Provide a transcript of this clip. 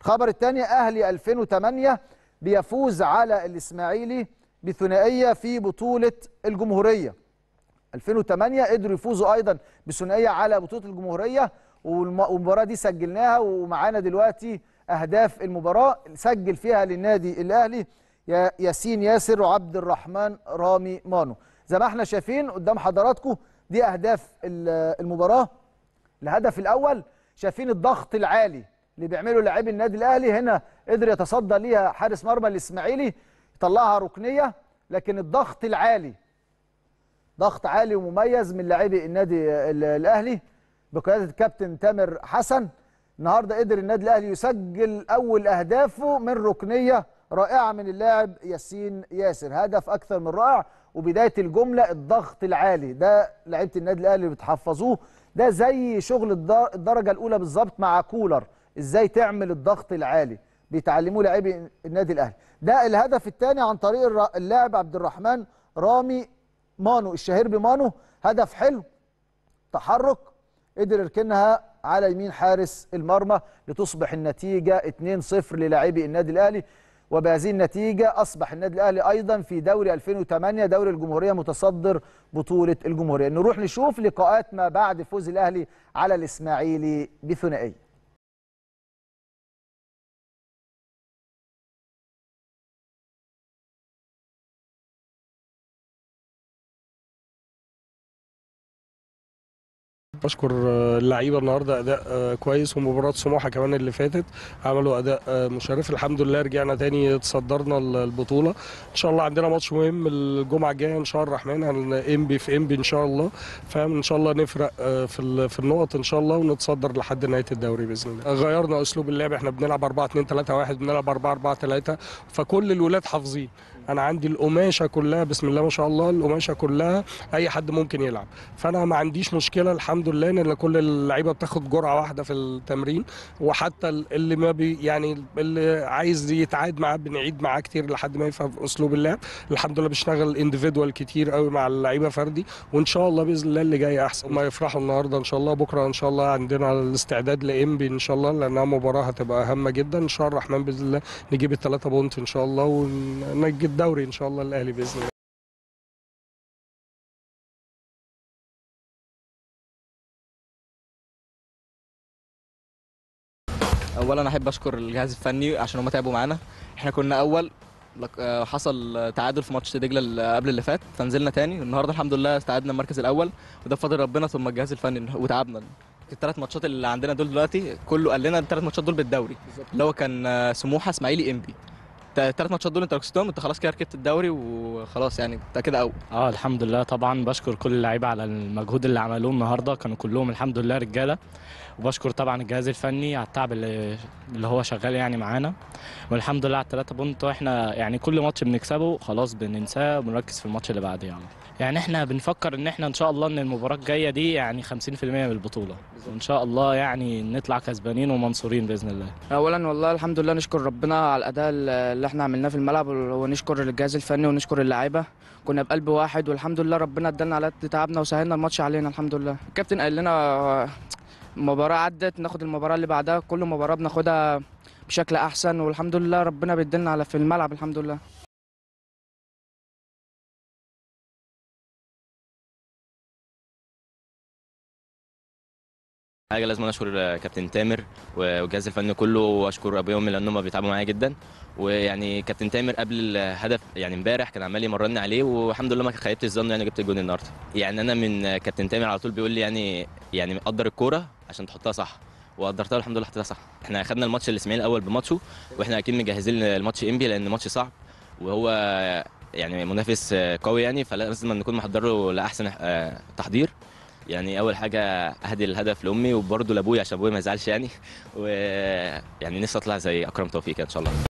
الخبر الثاني اهلي 2008 بيفوز على الاسماعيلي بثنائيه في بطوله الجمهوريه 2008 قدروا يفوزوا ايضا بثنائيه على بطوله الجمهوريه والمباراه دي سجلناها ومعانا دلوقتي اهداف المباراه سجل فيها للنادي الاهلي ياسين ياسر وعبد الرحمن رامي مانو زي ما احنا شايفين قدام حضراتكم دي اهداف المباراه الهدف الاول شايفين الضغط العالي اللي بيعمله لاعبي النادي الاهلي هنا قدر يتصدى ليها حارس مرمى الاسماعيلي يطلعها ركنيه لكن الضغط العالي ضغط عالي ومميز من لاعبي النادي الاهلي بقياده الكابتن تامر حسن النهارده قدر النادي الاهلي يسجل اول اهدافه من ركنيه رائعه من اللاعب ياسين ياسر هدف اكثر من رائع وبدايه الجمله الضغط العالي ده لعيبه النادي الاهلي اللي بتحفظوه ده زي شغل الدرجه الاولى بالظبط مع كولر ازاي تعمل الضغط العالي بيتعلموه لاعبي النادي الاهلي ده الهدف الثاني عن طريق اللاعب عبد الرحمن رامي مانو الشهير بمانو هدف حلو تحرك قدر يركنها على يمين حارس المرمى لتصبح النتيجه 2-0 للاعبي النادي الاهلي وبهذه النتيجة أصبح النادي الأهلي أيضا في دوري 2008 دوري الجمهورية متصدر بطولة الجمهورية نروح نشوف لقاءات ما بعد فوز الأهلي على الإسماعيلي بثنائية بشكر اللعيبه النهارده اداء كويس ومباراه سموحه كمان اللي فاتت عملوا اداء مشرف الحمد لله رجعنا تاني تصدرنا البطوله ان شاء الله عندنا ماتش مهم الجمعه الجايه ان شاء الله الرحمن هن انبي في انبي ان شاء الله فاهم ان شاء الله نفرق في في النقط ان شاء الله ونتصدر لحد نهايه الدوري باذن الله غيرنا اسلوب اللعب احنا بنلعب 4 2 3 1 بنلعب 4 4 3 فكل الولاد حافظين انا عندي القماشه كلها بسم الله ما شاء الله القماشه كلها اي حد ممكن يلعب فانا ما عنديش مشكله الحمد لله ان كل اللعيبه بتاخد جرعه واحده في التمرين وحتى اللي ما بي يعني اللي عايز يتعاد معاه بنعيد معاه كتير لحد ما يفهم اسلوب اللعب الحمد لله بنشتغل انديفيدوال كتير قوي مع اللعيبه فردي وان شاء الله باذن الله اللي جاي احسن هم يفرحوا النهارده ان شاء الله بكره ان شاء الله عندنا الاستعداد لانبي ان شاء الله لانها مباراه هتبقى هامه جدا ان شاء الله الرحمن باذن الله نجيب الثلاثه بونت ان شاء الله ونجي الدوري ان شاء الله الاهلي باذن الله اولا احب اشكر الجهاز الفني عشان هم تعبوا معانا احنا كنا اول حصل تعادل في ماتش دجله قبل اللي فات فنزلنا تاني النهارده الحمد لله استعدنا المركز الاول وده بفضل ربنا ثم الجهاز الفني وتعبنا الثلاث ماتشات اللي عندنا دول دلوقتي كله قال لنا الثلاث ماتشات دول بالدوري اللي هو كان سموحه اسماعيلي انبي الثلاث ماتشات دول انت لو كسبتهم انت خلاص كده ركبت الدوري وخلاص يعني انت كده اول اه الحمد لله طبعا بشكر كل اللعيبه على المجهود اللي عملوه النهارده كانوا كلهم الحمد لله رجاله وبشكر طبعا الجهاز الفني على التعب اللي, اللي هو شغال يعني معانا والحمد لله على الثلاثه بونت واحنا يعني كل ماتش بنكسبه خلاص بننساه وبنركز في الماتش اللي بعديه يعني. يعني احنا بنفكر ان احنا ان شاء الله ان المباراه الجايه دي يعني 50% من البطوله وان شاء الله يعني نطلع كسبانين ومنصورين باذن الله اولا والله الحمد لله نشكر ربنا على الاداء اللي احنا عملناه في الملعب ونشكر الجهاز الفني ونشكر اللعيبه كنا بقلب واحد والحمد لله ربنا ادالنا على قد تعبنا وسهلنا الماتش علينا الحمد لله الكابتن قال لنا المباراه عدت ناخد المباراه اللي بعدها كل مباراه بناخدها بشكل احسن والحمد لله ربنا بيدلنا على في الملعب الحمد لله حاجه لازم اشكر كابتن تامر والجهاز الفني كله واشكر ابويا لان هم بيتعبوا معايا جدا ويعني كابتن تامر قبل الهدف يعني امبارح كان عمال يمرني عليه والحمد لله ما خيبت الظن يعني جبت الجون النهارده يعني انا من كابتن تامر على طول بيقول لي يعني يعني قدر الكوره عشان تحطها صح وقدرتها الحمد لله حطيتها صح احنا خدنا الماتش الاسماعيلي الاول بماتشه واحنا اكيد مجهزين الماتش انبي لان الماتش صعب وهو يعني منافس قوي يعني فلازم نكون محضر له لاحسن تحضير يعني اول حاجه اهدي الهدف لامي وبرده لابويا عشان ابويا ما يزعلش يعني ويعني نفسي اطلع زي اكرم توفيق ان شاء الله